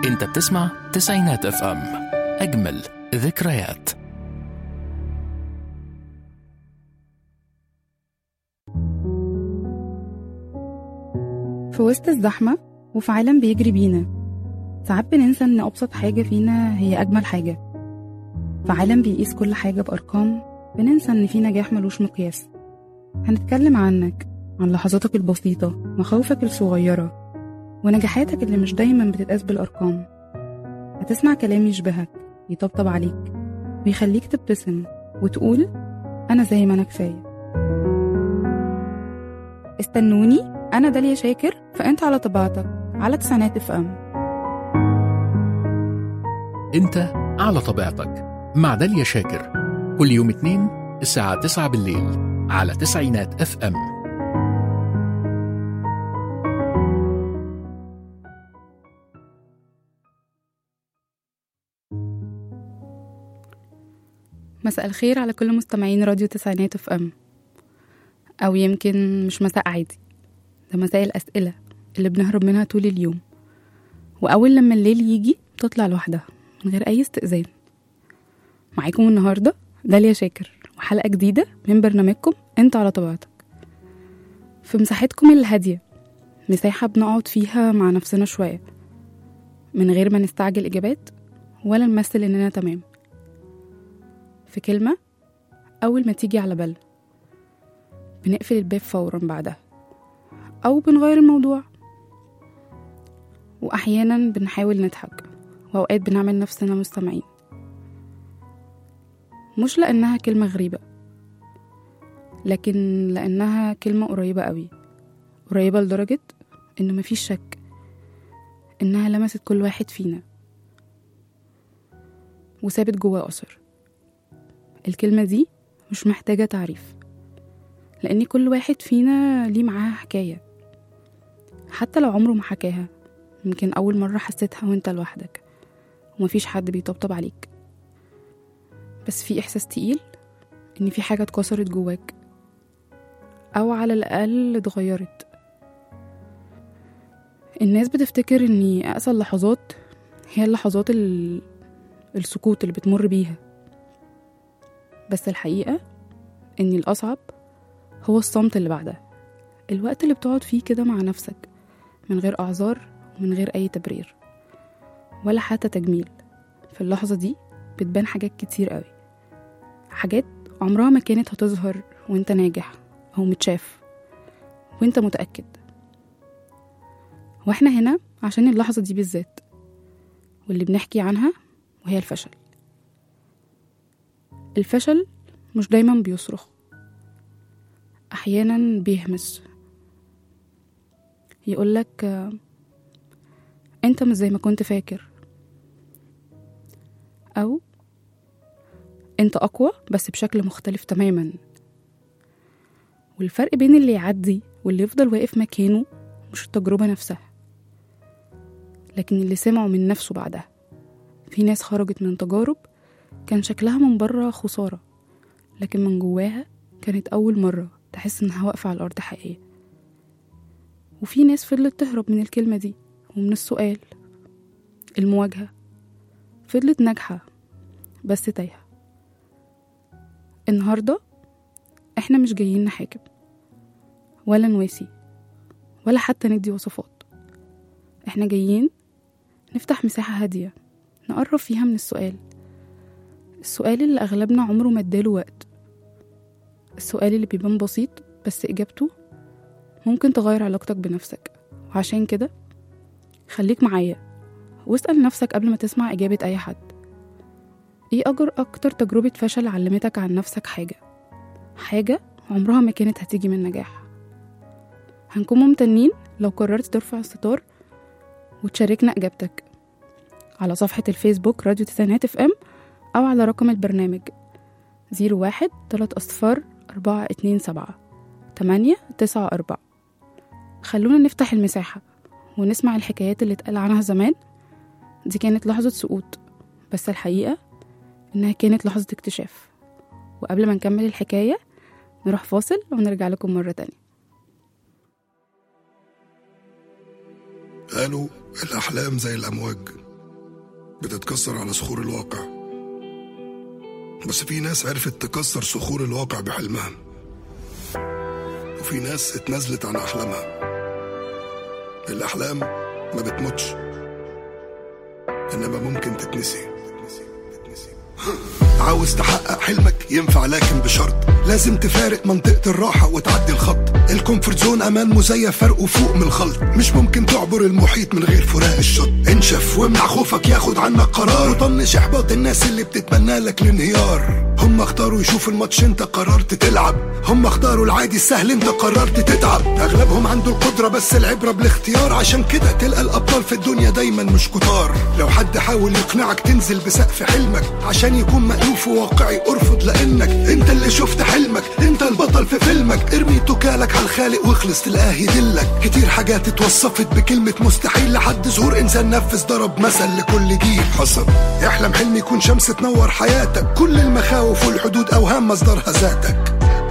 انت بتسمع تسعينات اف ام اجمل ذكريات في وسط الزحمة وفي عالم بيجري بينا ساعات بننسى إن أبسط حاجة فينا هي أجمل حاجة في عالم بيقيس كل حاجة بأرقام بننسى إن في نجاح ملوش مقياس هنتكلم عنك عن لحظاتك البسيطة مخاوفك الصغيرة ونجاحاتك اللي مش دايما بتتقاس بالأرقام هتسمع كلام يشبهك يطبطب عليك ويخليك تبتسم وتقول أنا زي ما أنا كفاية استنوني أنا داليا شاكر فأنت على طبيعتك على تسعينات اف ام انت على طبيعتك مع داليا شاكر كل يوم اثنين الساعة 9 بالليل على تسعينات اف ام مساء الخير على كل مستمعين راديو تسعينات اف ام او يمكن مش مساء عادي ده مساء الاسئله اللي بنهرب منها طول اليوم واول لما الليل يجي تطلع لوحدها من غير اي استئذان معاكم النهارده داليا شاكر وحلقه جديده من برنامجكم انت على طبيعتك في مساحتكم الهاديه مساحه بنقعد فيها مع نفسنا شويه من غير ما نستعجل اجابات ولا نمثل اننا تمام في كلمة أول ما تيجي على بالنا بنقفل الباب فورا بعدها أو بنغير الموضوع وأحيانا بنحاول نضحك وأوقات بنعمل نفسنا مستمعين مش لأنها كلمة غريبة لكن لأنها كلمة قريبة قوي قريبة لدرجة إن مفيش شك إنها لمست كل واحد فينا وسابت جواه أثر الكلمة دي مش محتاجة تعريف لأن كل واحد فينا ليه معاها حكاية حتى لو عمره ما حكاها يمكن أول مرة حسيتها وانت لوحدك ومفيش حد بيطبطب عليك بس في إحساس تقيل إن في حاجة اتكسرت جواك أو على الأقل اتغيرت الناس بتفتكر إن أقسى اللحظات هي اللحظات ال... السكوت اللي بتمر بيها بس الحقيقة إن الأصعب هو الصمت اللي بعدها الوقت اللي بتقعد فيه كده مع نفسك من غير أعذار ومن غير أي تبرير ولا حتى تجميل في اللحظة دي بتبان حاجات كتير قوي حاجات عمرها ما كانت هتظهر وانت ناجح أو متشاف وانت متأكد واحنا هنا عشان اللحظة دي بالذات واللي بنحكي عنها وهي الفشل الفشل مش دايما بيصرخ احيانا بيهمس يقولك آه، انت مش زي ما كنت فاكر او انت اقوى بس بشكل مختلف تماما والفرق بين اللي يعدي واللي يفضل واقف مكانه مش التجربة نفسها لكن اللي سمعه من نفسه بعدها في ناس خرجت من تجارب كان شكلها من بره خسارة لكن من جواها كانت أول مرة تحس إنها واقفة على الأرض حقيقية وفي ناس فضلت تهرب من الكلمة دي ومن السؤال المواجهة فضلت ناجحة بس تايهة النهاردة احنا مش جايين نحاكم ولا نواسي ولا حتى ندي وصفات احنا جايين نفتح مساحة هادية نقرب فيها من السؤال السؤال اللي أغلبنا عمره ما اداله وقت السؤال اللي بيبان بسيط بس إجابته ممكن تغير علاقتك بنفسك وعشان كده خليك معايا واسأل نفسك قبل ما تسمع إجابة أي حد إيه أجر أكتر تجربة فشل علمتك عن نفسك حاجة حاجة عمرها ما كانت هتيجي من نجاح هنكون ممتنين لو قررت ترفع الستار وتشاركنا إجابتك على صفحة الفيسبوك راديو تسعينات اف ام أو على رقم البرنامج زيرو واحد تلات أصفار أربعة اتنين سبعة تمانية تسعة أربعة خلونا نفتح المساحة ونسمع الحكايات اللي اتقال عنها زمان دي كانت لحظة سقوط بس الحقيقة إنها كانت لحظة اكتشاف وقبل ما نكمل الحكاية نروح فاصل ونرجع لكم مرة تانية قالوا الأحلام زي الأمواج بتتكسر على صخور الواقع بس في ناس عرفت تكسر صخور الواقع بحلمها وفي ناس اتنازلت عن أحلامها الأحلام ما بتموتش إنما ممكن تتنسي عاوز تحقق حلمك ينفع لكن بشرط لازم تفارق منطقة الراحة وتعدي الخط الكومفورت زون أمان مزيف فرقه فوق من الخلط مش ممكن تعبر المحيط من غير فراق الشط انشف وامنع خوفك ياخد عنك قرار وطنش إحباط الناس اللي بتتمنى لك الانهيار هم اختاروا يشوفوا الماتش انت قررت تلعب هم اختاروا العادي السهل انت قررت تتعب اغلبهم عنده القدرة بس العبرة بالاختيار عشان كده تلقى الابطال في الدنيا دايما مش كتار لو حد حاول يقنعك تنزل بسقف حلمك عشان يكون مألوف وواقعي ارفض لانك انت اللي شفت حلمك انت البطل في فيلمك ارمي توكالك على الخالق واخلص تلقاه يدلك كتير حاجات اتوصفت بكلمة مستحيل لحد ظهور انسان نفذ ضرب مثل لكل جيل حصل احلم حلم يكون شمس تنور حياتك كل المخاوف والحدود اوهام مصدرها ذاتك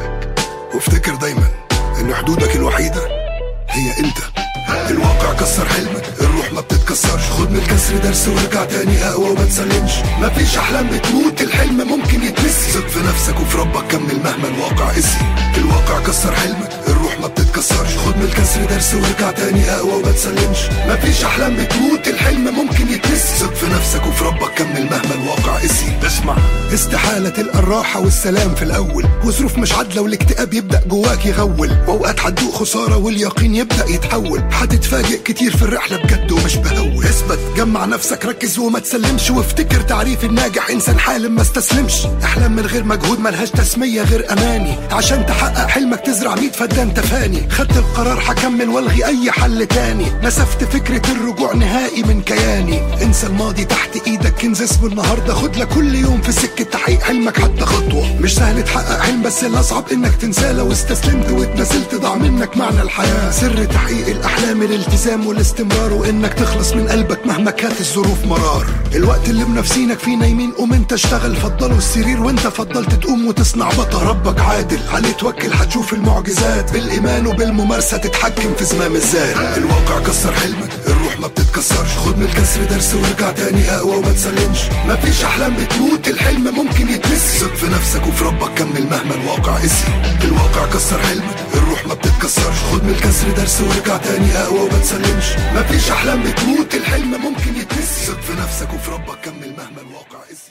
وافتكر دايما ان حدودك الوحيدة هي انت الواقع كسر حلمك الروح ما بتتكسرش خد من الكسر درس وارجع تاني اقوى وما تسلمش مفيش احلام بتموت الحلم ممكن يتنسي ثق في نفسك وفي ربك كمل مهما الواقع قسي الواقع كسر حلمك الروح ما بتتكسرش خد من الكسر درس وارجع تاني اقوى وما تسلمش مفيش احلام بتموت الحلم ممكن يتنسي ثق في نفسك وفي ربك كمل مهما الواقع قسي اسمع استحالة تلقى الراحة والسلام في الأول وظروف مش عادلة والاكتئاب يبدأ جواك يغول وأوقات هتدوق خسارة واليقين يبدأ يتحول هتتفاجئ كتير في الرحلة بجد ومش بهول اثبت جمع نفسك ركز وما تسلمش وافتكر تعريف الناجح إنسان حالم ما استسلمش أحلام من غير مجهود ملهاش تسمية غير أماني عشان تحقق حلمك تزرع 100 فدان تفاني خدت القرار هكمل والغي أي حل تاني نسفت فكرة الرجوع نهائي من كياني انسى الماضي تحت ايدك كنز اسمه النهارده خد لك كل يوم في سكة تحقيق حلمك حتى خطوة مش سهل تحقق حلم بس الأصعب إنك تنساه لو استسلمت واتنازلت ضاع منك معنى الحياة سر تحقيق الأحلام الالتزام والاستمرار وإنك تخلص من قلبك مهما كانت الظروف مرار الوقت اللي منافسينك فيه نايمين قوم انت اشتغل فضلوا السرير وانت فضلت تقوم وتصنع بطل ربك عادل عليه توكل هتشوف المعجزات بالإيمان وبالممارسة تتحكم في زمام الذات الواقع كسر حلمك الروح ما بتتكسرش خد من الكسر درس وارجع تاني اقوى وما تسلمش مفيش احلام بتموت الحلم ممكن يتنسي ثق في نفسك وفي ربك كمل مهما الواقع قسي الواقع كسر حلمك الروح ما بتتكسرش خد من الكسر درس وارجع تاني اقوى وما تسلمش مفيش احلام بتموت الحلم ممكن يتنسي ثق في نفسك وفي ربك كمل مهما الواقع قسي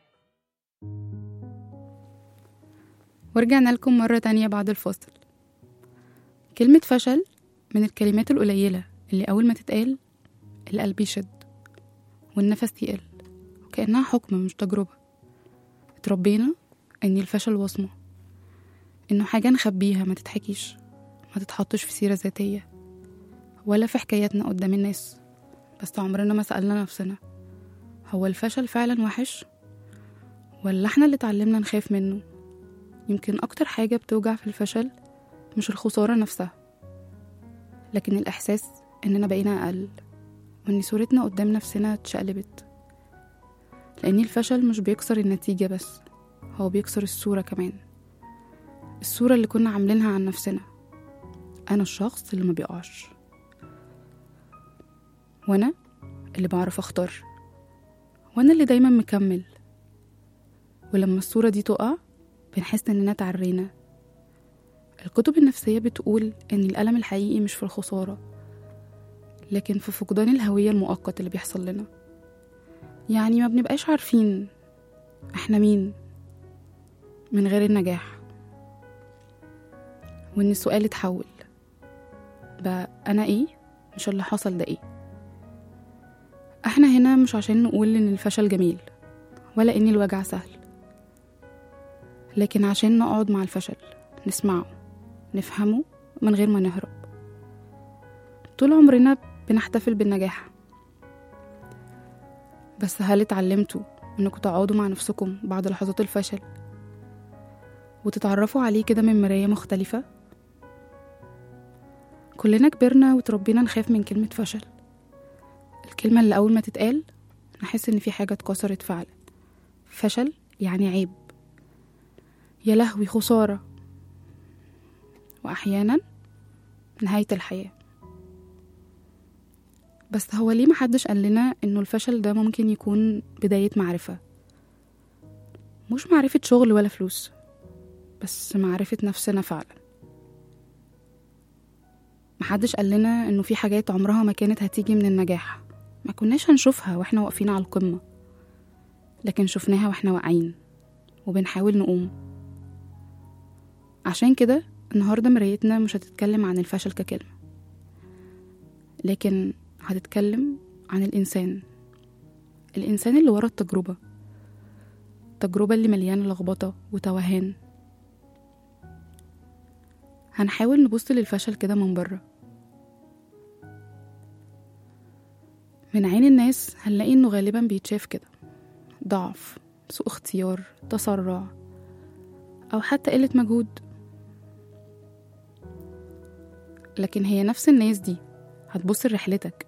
ورجعنا لكم مرة تانية بعد الفاصل كلمة فشل من الكلمات القليلة اللي أول ما تتقال القلب يشد والنفس يقل وكأنها حكم مش تجربة اتربينا إن الفشل وصمة إنه حاجة نخبيها ما تتحكيش ما تتحطش في سيرة ذاتية ولا في حكاياتنا قدام الناس بس عمرنا ما سألنا نفسنا هو الفشل فعلا وحش ولا احنا اللي اتعلمنا نخاف منه يمكن أكتر حاجة بتوجع في الفشل مش الخسارة نفسها لكن الإحساس إننا بقينا أقل وإن صورتنا قدام نفسنا اتشقلبت لأن الفشل مش بيكسر النتيجة بس هو بيكسر الصورة كمان الصورة اللي كنا عاملينها عن نفسنا أنا الشخص اللي ما بيقعش وأنا اللي بعرف أختار وأنا اللي دايما مكمل ولما الصورة دي تقع بنحس إننا تعرينا الكتب النفسية بتقول إن الألم الحقيقي مش في الخسارة لكن في فقدان الهوية المؤقت اللي بيحصل لنا يعني ما بنبقاش عارفين احنا مين من غير النجاح وإن السؤال اتحول بقى أنا إيه مش اللي حصل ده إيه احنا هنا مش عشان نقول إن الفشل جميل ولا إن الوجع سهل لكن عشان نقعد مع الفشل نسمعه نفهمه من غير ما نهرب طول عمرنا بنحتفل بالنجاح بس هل اتعلمتوا انكم تقعدوا مع نفسكم بعد لحظات الفشل وتتعرفوا عليه كده من مراية مختلفة كلنا كبرنا وتربينا نخاف من كلمة فشل الكلمة اللي أول ما تتقال نحس إن في حاجة اتكسرت فعلا فشل يعني عيب يا لهوي خسارة وأحيانا نهاية الحياة بس هو ليه محدش قال لنا إنه الفشل ده ممكن يكون بداية معرفة مش معرفة شغل ولا فلوس بس معرفة نفسنا فعلا محدش قال لنا إنه في حاجات عمرها ما كانت هتيجي من النجاح ما كناش هنشوفها واحنا واقفين على القمة لكن شفناها واحنا واقعين وبنحاول نقوم عشان كده النهاردة مرايتنا مش هتتكلم عن الفشل ككلمة لكن هتتكلم عن الإنسان الإنسان اللي ورا التجربة التجربة اللي مليانة لخبطة وتوهان هنحاول نبص للفشل كده من بره من عين الناس هنلاقي انه غالبا بيتشاف كده ضعف سوء اختيار تسرع او حتى قلة مجهود لكن هي نفس الناس دي هتبص لرحلتك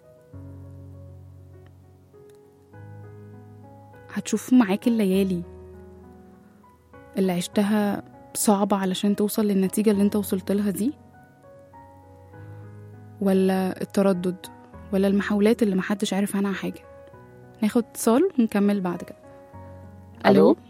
هتشوف معاك الليالي اللي عشتها صعبة علشان توصل للنتيجة اللي انت وصلت لها دي ولا التردد ولا المحاولات اللي محدش عارف عنها حاجة ناخد اتصال ونكمل بعد كده الو ألو؟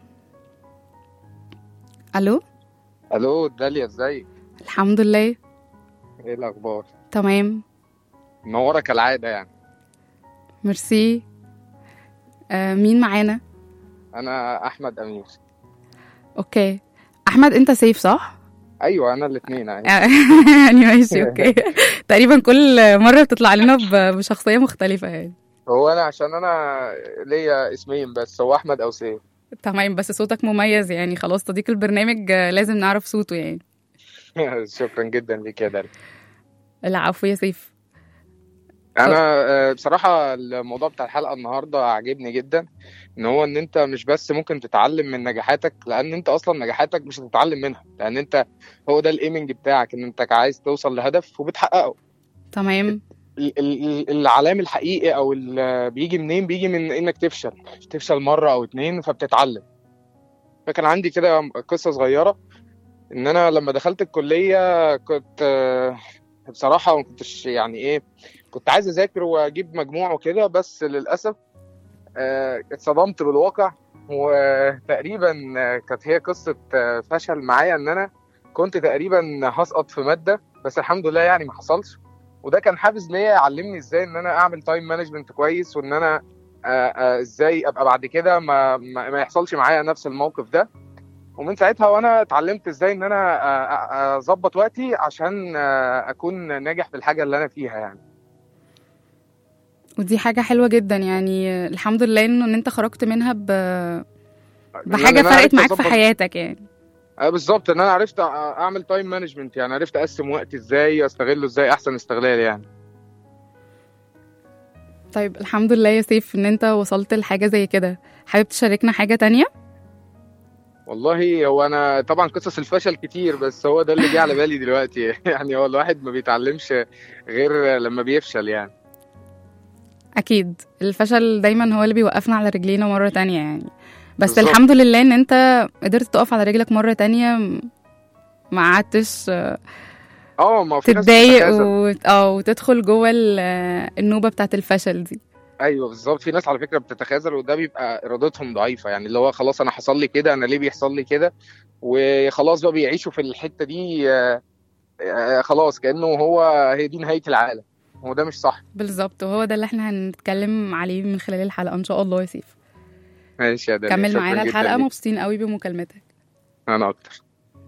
الو الو داليا ازيك الحمد لله ايه الاخبار تمام منوره كالعاده يعني ميرسي آه مين معانا انا احمد امير اوكي احمد انت سيف صح ايوه انا الاثنين اهي يعني ماشي اوكي تقريبا كل مره بتطلع لنا ب- بشخصيه مختلفه يعني هو انا عشان انا ليا اسمين بس هو احمد او سيف تمام بس صوتك مميز يعني خلاص صديق البرنامج آه، لازم نعرف صوته يعني شكرا جدا ليك يا داليا العفو يا سيف انا آه، بصراحه الموضوع بتاع الحلقه النهارده عاجبني جدا ان هو ان انت مش بس ممكن تتعلم من نجاحاتك لان انت اصلا نجاحاتك مش هتتعلم منها لان انت هو ده الايمنج بتاعك ان انت عايز توصل لهدف وبتحققه تمام ال- ال- العلام الحقيقي او ال- بيجي منين بيجي من انك تفشل تفشل مره او اتنين فبتتعلم فكان عندي كده قصه صغيره ان انا لما دخلت الكليه كنت آه، بصراحه ما كنتش يعني ايه كنت عايز اذاكر واجيب مجموع وكده بس للاسف آه، اتصدمت بالواقع وتقريبا آه، كانت هي قصه آه، فشل معايا ان انا كنت تقريبا هسقط في ماده بس الحمد لله يعني ما حصلش وده كان حافز ليا يعلمني ازاي ان انا اعمل تايم مانجمنت كويس وان انا آه، آه، ازاي ابقى بعد كده ما, ما ما يحصلش معايا نفس الموقف ده ومن ساعتها وانا اتعلمت ازاي ان انا آه، آه، اظبط وقتي عشان آه، اكون ناجح في الحاجه اللي انا فيها يعني ودي حاجه حلوه جدا يعني آه، الحمد لله انه ان انت خرجت منها ب... لأن بحاجه أنا فرقت عرفت معاك في أظبط- حياتك يعني آه، بالظبط ان انا عرفت أ- اعمل تايم مانجمنت يعني عرفت اقسم وقتي ازاي استغله ازاي احسن استغلال يعني طيب الحمد لله يا سيف ان انت وصلت لحاجه زي كده حابب تشاركنا حاجه تانية والله هو انا طبعا قصص الفشل كتير بس هو ده اللي جه على بالي دلوقتي يعني هو الواحد ما بيتعلمش غير لما بيفشل يعني اكيد الفشل دايما هو اللي بيوقفنا على رجلينا مره تانية يعني بس بالظبط. الحمد لله ان انت قدرت تقف على رجلك مره تانية م- ما قعدتش آه، اه ما في ناس تتضايق بتتخاذل. و... اه وتدخل جوه ال- آه، النوبه بتاعت الفشل دي ايوه بالظبط في ناس على فكره بتتخاذل وده بيبقى ارادتهم ضعيفه يعني اللي هو خلاص انا حصل لي كده انا ليه بيحصل لي كده وخلاص بقى بيعيشوا في الحته دي آه، آه، خلاص كانه هو هي دي نهايه العالم وده مش صح بالظبط وهو ده اللي احنا هنتكلم عليه من خلال الحلقه ان شاء الله يا سيف ماشي يا دنيا كمل شكراً معانا جداً الحلقه ليك. مبسوطين قوي بمكالمتك انا اكتر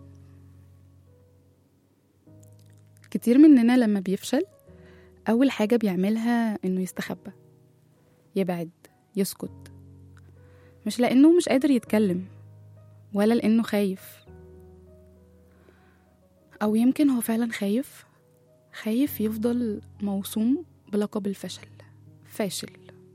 كتير مننا لما بيفشل أول حاجة بيعملها إنه يستخبى يبعد يسكت مش لأنه مش قادر يتكلم ولا لأنه خايف أو يمكن هو فعلا خايف خايف يفضل موسوم بلقب الفشل فاشل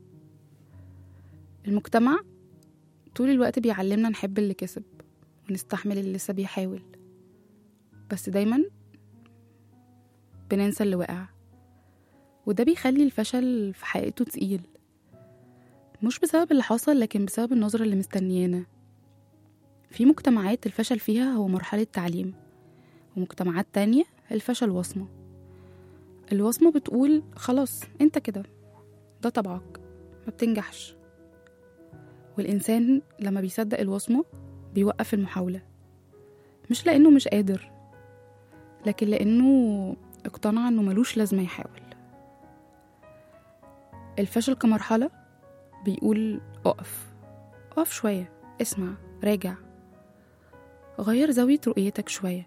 المجتمع طول الوقت بيعلمنا نحب اللي كسب ونستحمل اللي لسه بيحاول بس دايما بننسى اللي وقع وده بيخلي الفشل في حقيقته تقيل مش بسبب اللي حصل لكن بسبب النظرة اللي مستنيانا في مجتمعات الفشل فيها هو مرحلة تعليم ومجتمعات تانية الفشل وصمة الوصمة بتقول خلاص انت كده ده طبعك ما بتنجحش والإنسان لما بيصدق الوصمة بيوقف المحاولة مش لأنه مش قادر لكن لأنه اقتنع إنه ملوش لازمة يحاول الفشل كمرحلة بيقول اقف اقف شوية اسمع راجع غير زاوية رؤيتك شوية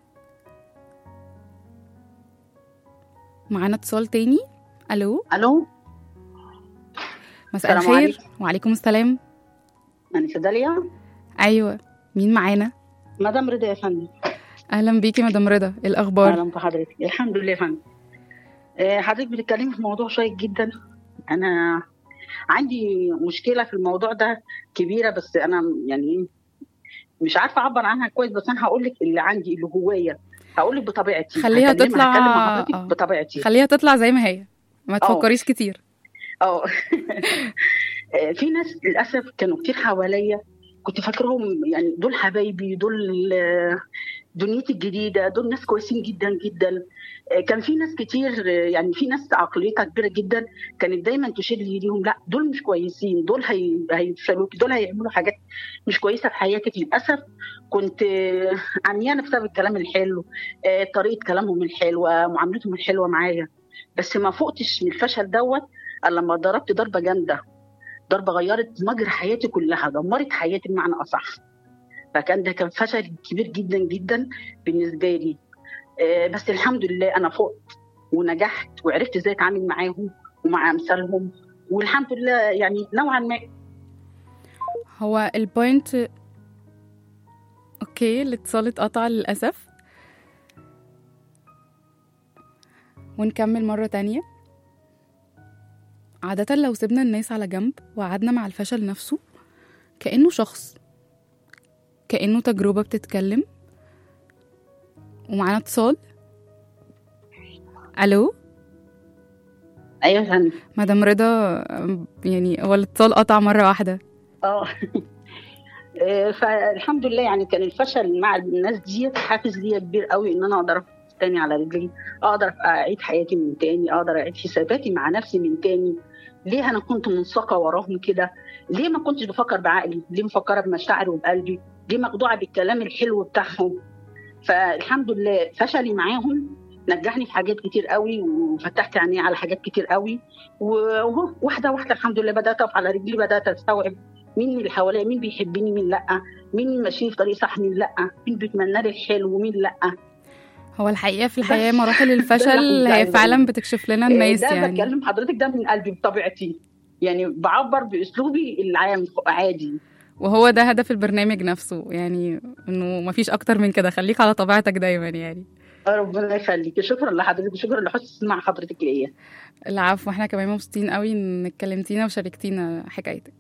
معانا اتصال تاني الو الو مساء السلام الخير عليكم. وعليكم السلام انا سداليا ايوه مين معانا مدام رضا يا فندم اهلا بيكي مدام رضا إيه الاخبار اهلا بحضرتك الحمد لله يا فندم آه، حضرتك بتتكلمي في موضوع شيق جدا انا عندي مشكله في الموضوع ده كبيره بس انا يعني مش عارفه اعبر عنها كويس بس انا هقول لك اللي عندي اللي جوايا هقول لك بطبيعتي خليها هكلمها- تطلع- هتكلم مع حضرتك آه. بطبيعتي خليها تطلع زي ما هي ما أه. تفكريش كتير اه آه، في ناس للاسف كانوا كتير حواليا كنت فاكرهم يعني دول حبايبي دول آه، دنيتي الجديده دول ناس كويسين جدا جدا آه، كان في ناس كتير آه، يعني في ناس عقليتها كبيره جدا كانت دايما تشير لي ليهم لا دول مش كويسين دول هي- هيفشلوك دول هيعملوا حاجات مش كويسه في حياتك للاسف كنت آه، عميانه بسبب الكلام الحلو آه، طريقه كلامهم الحلوه معاملتهم الحلوه معايا بس ما فقتش من الفشل دوت الا لما ضربت ضربه جامده ضربه غيرت مجرى حياتي كلها دمرت حياتي بمعنى اصح فكان ده كان فشل كبير جدا جدا بالنسبه لي آه، بس الحمد لله انا فقت ونجحت وعرفت ازاي اتعامل معاهم ومع امثالهم والحمد لله يعني نوعا ما هو البوينت اوكي الاتصال اتقطع للأسف ونكمل مرة تانية عادة لو سيبنا الناس على جنب وقعدنا مع الفشل نفسه كأنه شخص كأنه تجربة بتتكلم ومعانا اتصال الو ايوه يا فندم مدام رضا يعني هو الاتصال قطع مرة واحدة اه آه، فالحمد لله يعني كان الفشل مع الناس دي حافز ليا كبير قوي ان انا اقدر أقف تاني على رجلي اقدر اعيد حياتي من تاني اقدر اعيد حساباتي مع نفسي من تاني ليه انا كنت منساقه وراهم كده ليه ما كنتش بفكر بعقلي ليه مفكره بمشاعري وبقلبي ليه مخدوعه بالكلام الحلو بتاعهم فالحمد لله فشلي معاهم نجحني في حاجات كتير قوي وفتحت عيني على حاجات كتير قوي وهو واحده واحده الحمد لله بدات اقف على رجلي بدات استوعب مين من اللي حواليا مين بيحبني مين لا مين ماشيين في طريق صح مين لا مين بيتمنى لي الحلو ومين لا هو الحقيقة في الحياة بس مراحل ده الفشل اللي هي عايزة فعلا أقوله. بتكشف لنا الناس ده يعني بتكلم حضرتك ده من قلبي بطبيعتي يعني بعبر باسلوبي العام عادي وهو ده هدف البرنامج نفسه يعني انه مفيش اكتر من كده خليك على طبيعتك دايما يعني ربنا يخليك شكرا لحضرتك وشكرا لحسن استماع حضرتك ليا العفو احنا كمان مبسوطين قوي انك كلمتينا وشاركتينا حكايتك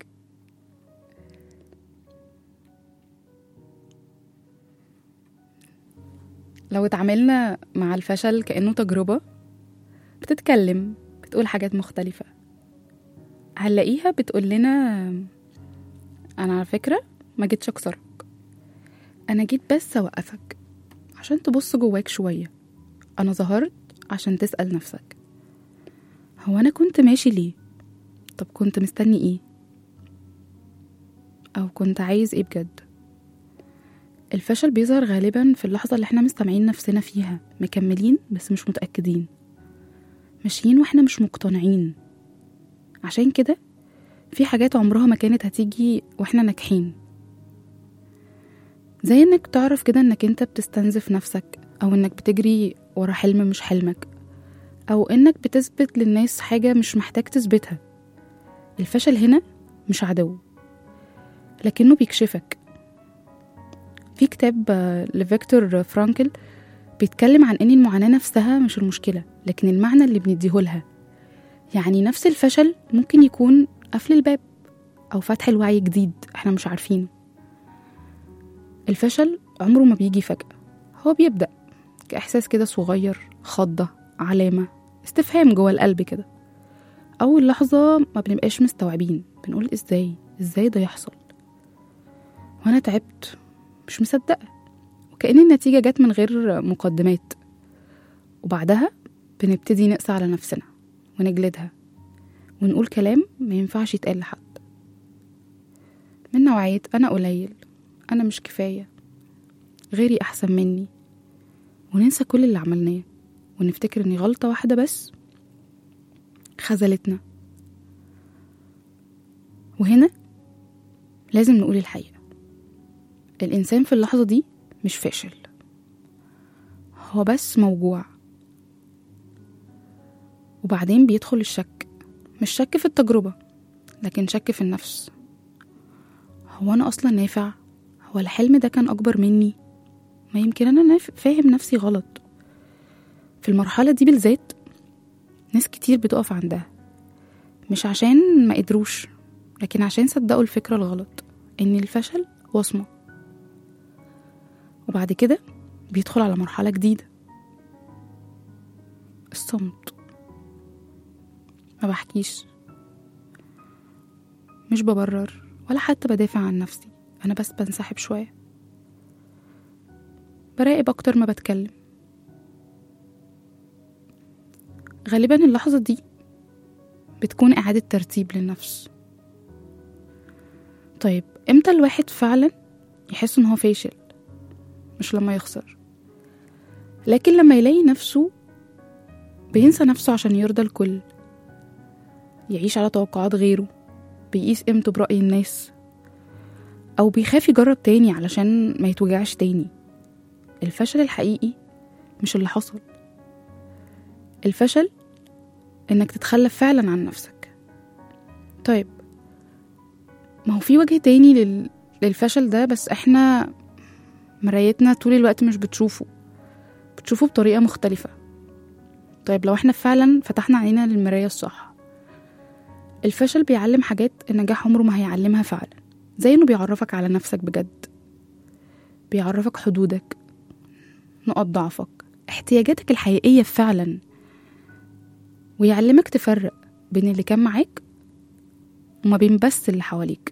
لو اتعاملنا مع الفشل كأنه تجربة بتتكلم بتقول حاجات مختلفة هنلاقيها بتقول لنا أنا على فكرة ما جيتش أكسرك أنا جيت بس أوقفك عشان تبص جواك شوية أنا ظهرت عشان تسأل نفسك هو أنا كنت ماشي ليه؟ طب كنت مستني إيه؟ أو كنت عايز إيه بجد؟ الفشل بيظهر غالبا في اللحظة اللي احنا مستمعين نفسنا فيها مكملين بس مش متأكدين ماشيين واحنا مش مقتنعين عشان كده في حاجات عمرها ما كانت هتيجي واحنا ناجحين زي انك تعرف كده انك انت بتستنزف نفسك او انك بتجري ورا حلم مش حلمك او انك بتثبت للناس حاجة مش محتاج تثبتها الفشل هنا مش عدو لكنه بيكشفك في كتاب آه، لفيكتور فرانكل بيتكلم عن ان المعاناة نفسها مش المشكلة لكن المعنى اللي بنديهولها يعني نفس الفشل ممكن يكون قفل الباب او فتح الوعي جديد احنا مش عارفينه الفشل عمره ما بيجي فجأة هو بيبدأ كإحساس كده صغير خضة علامة استفهام جوه القلب كده أول لحظة ما بنبقاش مستوعبين بنقول إزاي إزاي ده يحصل وأنا تعبت مش مصدقة وكأن النتيجة جت من غير مقدمات وبعدها بنبتدي نقسى على نفسنا ونجلدها ونقول كلام ما ينفعش يتقال لحد من نوعية أنا قليل أنا مش كفاية غيري أحسن مني وننسى كل اللي عملناه ونفتكر إن غلطة واحدة بس خذلتنا وهنا لازم نقول الحقيقة الإنسان في اللحظة دي مش فاشل هو بس موجوع وبعدين بيدخل الشك مش شك في التجربة لكن شك في النفس هو أنا أصلا نافع هو الحلم ده كان أكبر مني ما يمكن أنا ناف- فاهم نفسي غلط في المرحلة دي بالذات ناس كتير بتقف عندها مش عشان ما قدروش لكن عشان صدقوا الفكرة الغلط إن الفشل وصمة وبعد كده بيدخل على مرحلة جديدة الصمت ما بحكيش مش ببرر ولا حتى بدافع عن نفسي أنا بس بنسحب شوية براقب أكتر ما بتكلم غالبا اللحظة دي بتكون إعادة ترتيب للنفس طيب إمتى الواحد فعلا يحس إن هو فاشل مش لما يخسر لكن لما يلاقي نفسه بينسى نفسه عشان يرضى الكل يعيش على توقعات غيره بيقيس قيمته برأي الناس أو بيخاف يجرب تاني علشان ما يتوجعش تاني الفشل الحقيقي مش اللي حصل الفشل إنك تتخلى فعلا عن نفسك طيب ما هو في وجه تاني لل... للفشل ده بس احنا مرايتنا طول الوقت مش بتشوفه بتشوفه بطريقة مختلفة طيب لو احنا فعلا فتحنا عينينا للمراية الصح الفشل بيعلم حاجات النجاح عمره ما هيعلمها فعلا زي انه بيعرفك على نفسك بجد بيعرفك حدودك نقط ضعفك احتياجاتك الحقيقية فعلا ويعلمك تفرق بين اللي كان معاك وما بين بس اللي حواليك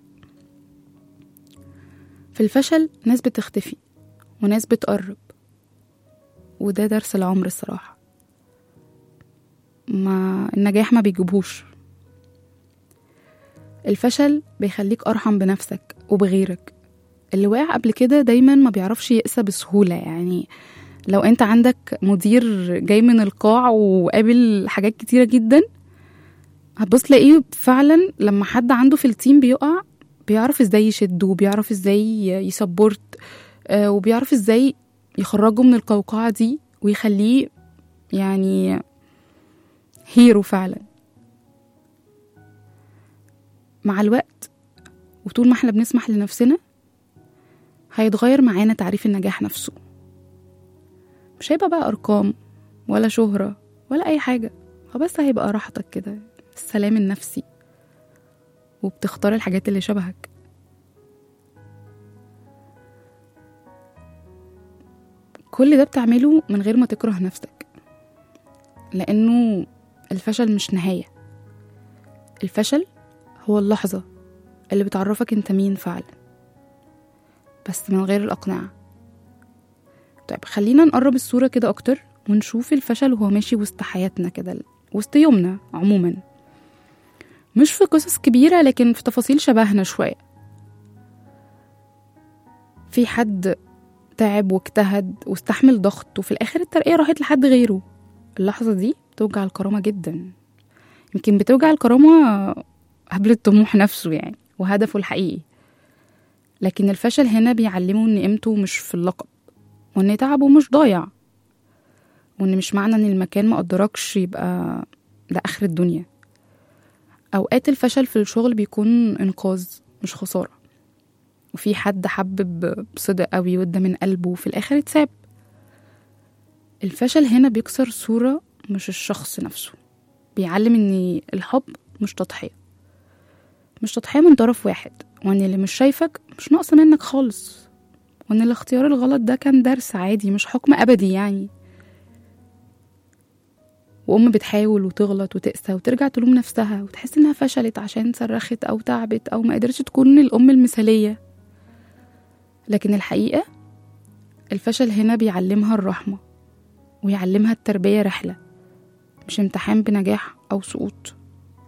في الفشل ناس بتختفي وناس بتقرب وده درس العمر الصراحة ما النجاح ما بيجيبهوش الفشل بيخليك أرحم بنفسك وبغيرك اللي وقع قبل كده دايما ما بيعرفش يقسى بسهولة يعني لو انت عندك مدير جاي من القاع وقابل حاجات كتيرة جدا هتبص تلاقيه فعلا لما حد عنده في التيم بيقع بيعرف ازاي يشده وبيعرف ازاي يسبورت آه، وبيعرف ازاي يخرجه من القوقعة دي ويخليه يعني هيرو فعلا مع الوقت وطول ما احنا بنسمح لنفسنا هيتغير معانا تعريف النجاح نفسه مش هيبقى بقى أرقام ولا شهرة ولا أي حاجة هو بس هيبقى راحتك كده السلام النفسي وبتختار الحاجات اللي شبهك كل ده بتعمله من غير ما تكره نفسك لأنه الفشل مش نهاية الفشل هو اللحظة اللي بتعرفك انت مين فعلا بس من غير الأقنعة طيب خلينا نقرب الصورة كده أكتر ونشوف الفشل وهو ماشي وسط حياتنا كده وسط يومنا عموما مش في قصص كبيرة لكن في تفاصيل شبهنا شوية في حد تعب واجتهد واستحمل ضغط وفي الآخر الترقية راحت لحد غيره اللحظة دي بتوجع الكرامة جدا يمكن بتوجع الكرامة قبل الطموح نفسه يعني وهدفه الحقيقي لكن الفشل هنا بيعلمه ان قيمته مش في اللقب وان تعبه مش ضايع وان مش معنى ان المكان ما قدركش يبقى ده اخر الدنيا اوقات الفشل في الشغل بيكون انقاذ مش خساره وفي حد حبب بصدق قوي وده من قلبه وفي الاخر اتساب الفشل هنا بيكسر صوره مش الشخص نفسه بيعلم ان الحب مش تضحيه مش تضحيه من طرف واحد وان اللي مش شايفك مش ناقص منك خالص وان الاختيار الغلط ده كان درس عادي مش حكم ابدي يعني وأم بتحاول وتغلط وتقسى وترجع تلوم نفسها وتحس إنها فشلت عشان صرخت أو تعبت أو ما قدرتش تكون الأم المثالية لكن الحقيقة الفشل هنا بيعلمها الرحمة ويعلمها التربية رحلة مش امتحان بنجاح أو سقوط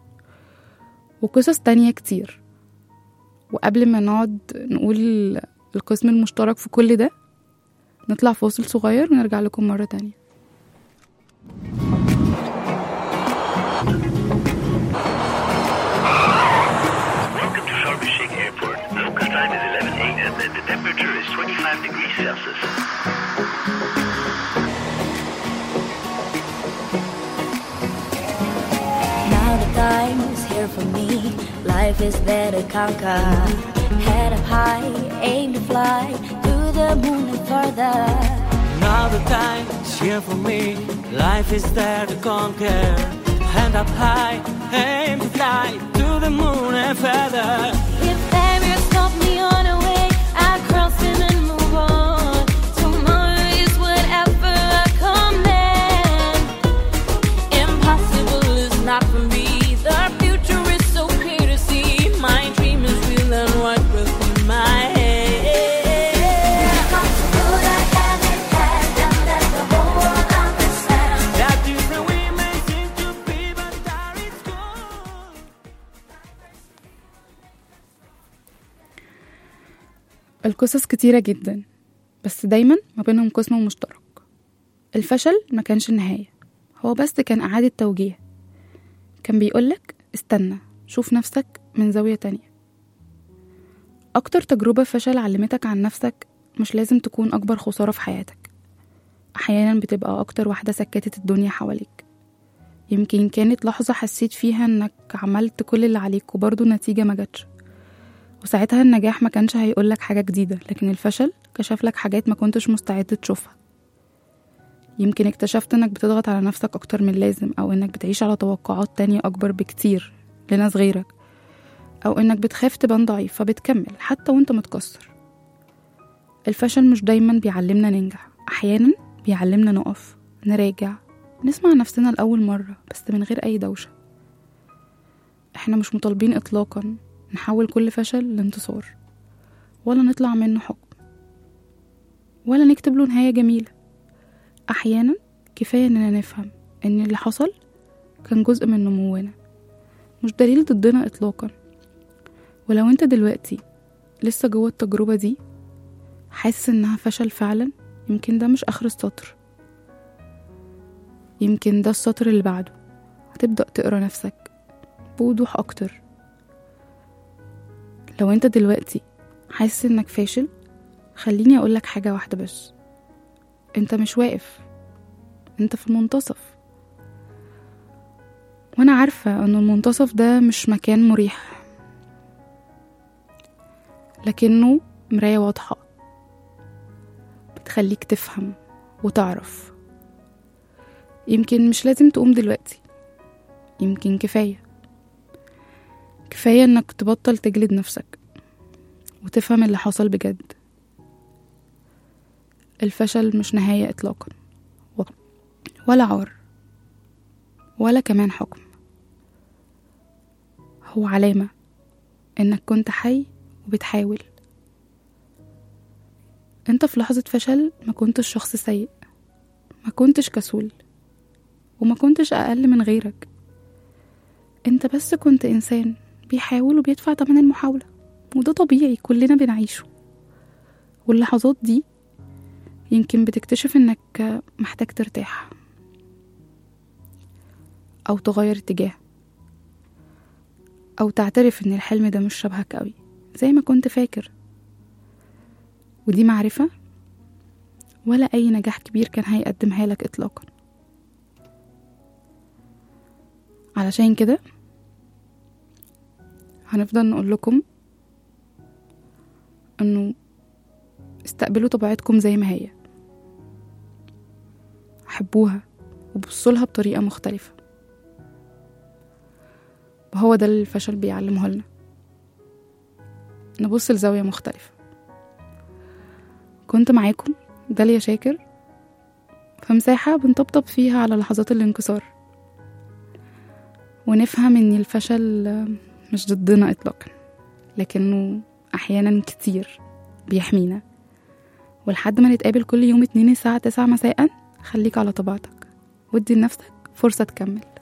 وقصص تانية كتير وقبل ما نقعد نقول القسم المشترك في كل ده نطلع فاصل صغير ونرجع لكم مرة تانية Welcome to Sharm el-Sheikh Airport. Local time is 11 a.m. and the temperature is 25 degrees Celsius. Now the time is here for me. Life is there to conquer. Head up high, aim to fly to the moon and further. Now the time is here for me. Life is there to conquer. Hand up high, aim to fly to the moon and further. If barriers stop me on a way, I cross it and move on. Tomorrow is whatever I command. Impossible is not for me. The future is so clear to see. My dream is real and what within my head. That different we may seem to be, but that is good. القصص كتيرة جدا بس دايما ما بينهم قسم مشترك الفشل ما كانش النهاية هو بس كان إعادة توجيه كان بيقولك استنى شوف نفسك من زاوية تانية أكتر تجربة فشل علمتك عن نفسك مش لازم تكون أكبر خسارة في حياتك أحيانا بتبقى أكتر واحدة سكتت الدنيا حواليك يمكن كانت لحظة حسيت فيها إنك عملت كل اللي عليك وبرضه النتيجة ما جاتش وساعتها النجاح ما كانش هيقولك حاجة جديدة لكن الفشل كشف لك حاجات ما كنتش مستعد تشوفها يمكن اكتشفت انك بتضغط على نفسك اكتر من اللازم او انك بتعيش على توقعات تانية اكبر بكتير لناس غيرك او انك بتخاف تبان ضعيف فبتكمل حتى وانت متكسر الفشل مش دايما بيعلمنا ننجح احيانا بيعلمنا نقف نراجع نسمع نفسنا لأول مرة بس من غير أي دوشة احنا مش مطالبين إطلاقا نحول كل فشل لانتصار ولا نطلع منه حكم ولا نكتب له نهاية جميلة أحيانا كفاية إننا نفهم إن اللي حصل كان جزء من نمونا مش دليل ضدنا إطلاقا ولو انت دلوقتي لسه جوه التجربة دي حاسس إنها فشل فعلا يمكن ده مش آخر السطر يمكن ده السطر اللي بعده هتبدأ تقرا نفسك بوضوح أكتر لو انت دلوقتي حاسس انك فاشل خليني اقولك حاجة واحدة بس انت مش واقف انت في المنتصف وانا عارفة ان المنتصف ده مش مكان مريح لكنه مراية واضحة بتخليك تفهم وتعرف يمكن مش لازم تقوم دلوقتي يمكن كفاية كفاية انك تبطل تجلد نفسك وتفهم اللي حصل بجد الفشل مش نهاية إطلاقا و- ولا عار ولا كمان حكم هو علامة إنك كنت حي وبتحاول انت في لحظة فشل ما كنتش شخص سيء ما كنتش كسول وما كنتش أقل من غيرك انت بس كنت إنسان بيحاول وبيدفع تمن المحاولة وده طبيعي كلنا بنعيشه واللحظات دي يمكن بتكتشف انك محتاج ترتاح او تغير اتجاه او تعترف ان الحلم ده مش شبهك قوي زي ما كنت فاكر ودي معرفة ولا اي نجاح كبير كان هيقدمها لك اطلاقا علشان كده هنفضل نقول لكم انه استقبلوا طبيعتكم زي ما هي حبوها وبصولها بطريقة مختلفة وهو ده اللي الفشل بيعلمه لنا نبص لزاوية مختلفة كنت معاكم داليا شاكر في مساحة بنطبطب فيها على لحظات الانكسار ونفهم ان الفشل مش ضدنا اطلاقا لكنه احيانا كتير بيحمينا ولحد ما نتقابل كل يوم اتنين الساعة تسعة مساء خليك على طبيعتك ودي لنفسك فرصة تكمل